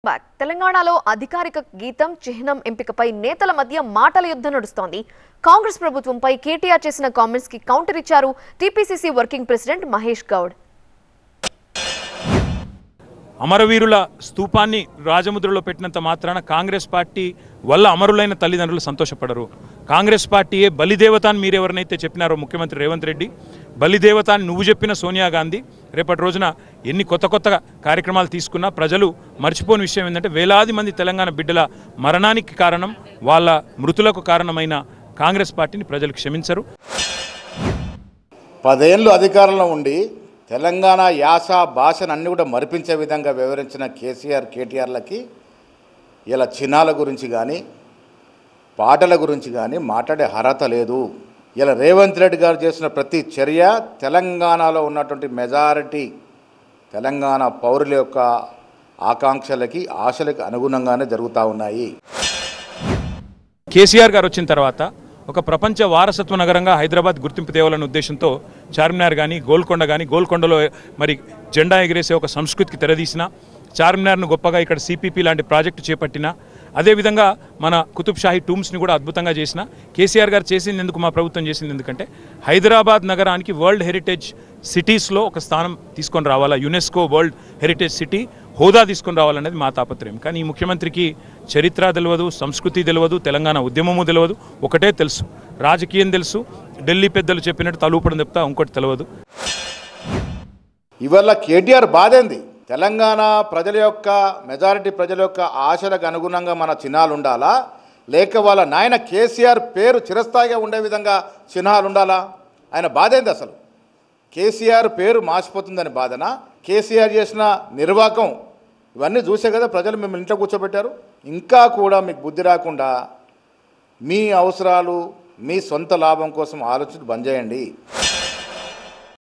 back తెలంగాణలో అధికారిక గీతం చిహ్నం ఎంపికపై నేతల మధ్య మాటల యుద్ధం నడుస్తోంది కాంగ్రెస్ ప్రభుత్వంపై కేటీఆర్ చేసిన కామెంట్స్ కి కౌంటర్ ఇచ్చారు TPCC working president Mahesh Goud అమరవీరుల స్తూపాన్ని రాజముద్రలో పెట్టినంత మాత్రాన కాంగ్రెస్ పార్టీ వల్ల అమరులైన తల్లిదండ్రులు సంతోషపడరు కాంగ్రెస్ పార్టీయే బలిదేవత అని మీరు ఎవరినైతే చెప్పినారో ముఖ్యమంత్రి రేవంత్ రెడ్డి బలిదేవత అని నువ్వు చెప్పిన సోనియా గాంధీ రేపటి రోజున ఎన్ని కొత్త కొత్త కార్యక్రమాలు తీసుకున్నా ప్రజలు మర్చిపోని విషయం ఏంటంటే వేలాది మంది తెలంగాణ బిడ్డల మరణానికి కారణం వాళ్ళ మృతులకు కారణమైన కాంగ్రెస్ పార్టీని ప్రజలు క్షమించరు పదేళ్ళు అధికారంలో ఉండి తెలంగాణ యాస భాషను అన్ని కూడా మరిపించే విధంగా వివరించిన కేసీఆర్ కేటీఆర్లకి ఇలా చిన్నాల గురించి కానీ పాటల గురించి కానీ మాట్లాడే అర్హత లేదు ఇలా రేవంత్ రెడ్డి గారు చేసిన ప్రతి చర్య తెలంగాణలో ఉన్నటువంటి మెజారిటీ తెలంగాణ పౌరుల యొక్క ఆకాంక్షలకి ఆశలకి అనుగుణంగానే జరుగుతూ ఉన్నాయి కేసీఆర్ గారు వచ్చిన తర్వాత ఒక ప్రపంచ వారసత్వ నగరంగా హైదరాబాద్ గుర్తింపు తేవాలనే ఉద్దేశంతో చార్మినార్ కానీ గోల్కొండ కానీ గోల్కొండలో మరి జెండా ఎగిరేసే ఒక సంస్కృతికి తెరదీసిన చార్మినార్ను గొప్పగా ఇక్కడ సిపిపి లాంటి ప్రాజెక్టు చేపట్టిన అదేవిధంగా మన కుతుబ్ షాహీ టూమ్స్ని కూడా అద్భుతంగా చేసిన కేసీఆర్ గారు చేసింది ఎందుకు మా ప్రభుత్వం చేసింది ఎందుకంటే హైదరాబాద్ నగరానికి వరల్డ్ హెరిటేజ్ సిటీస్లో ఒక స్థానం తీసుకొని రావాలా యునెస్కో వరల్డ్ హెరిటేజ్ సిటీ హోదా తీసుకొని రావాలనేది మా తాపత్రయం కానీ ఈ ముఖ్యమంత్రికి చరిత్ర తెలియదు సంస్కృతి తెలియదు తెలంగాణ ఉద్యమము తెలియదు ఒకటే తెలుసు రాజకీయం తెలుసు ఢిల్లీ పెద్దలు చెప్పినట్టు తలూపడం చెప్తా ఇంకోటి తెలియదు ఇవాళ కేటీఆర్ బాధేంది తెలంగాణ ప్రజల యొక్క మెజారిటీ ప్రజల యొక్క ఆశలకు అనుగుణంగా మన చిహ్నాలు ఉండాలా లేక వాళ్ళ నాయన కేసీఆర్ పేరు చిరస్థాయిగా ఉండే విధంగా చిహ్నాలు ఉండాలా ఆయన బాధేంది అసలు కేసీఆర్ పేరు మాసిపోతుందని బాధన కేసీఆర్ చేసిన నిర్వాకం ఇవన్నీ చూసే కదా ప్రజలు మిమ్మల్ని ఇంట్లో కూర్చోబెట్టారు ఇంకా కూడా మీకు బుద్ధి రాకుండా మీ అవసరాలు మీ సొంత లాభం కోసం ఆలోచన బంద్ చేయండి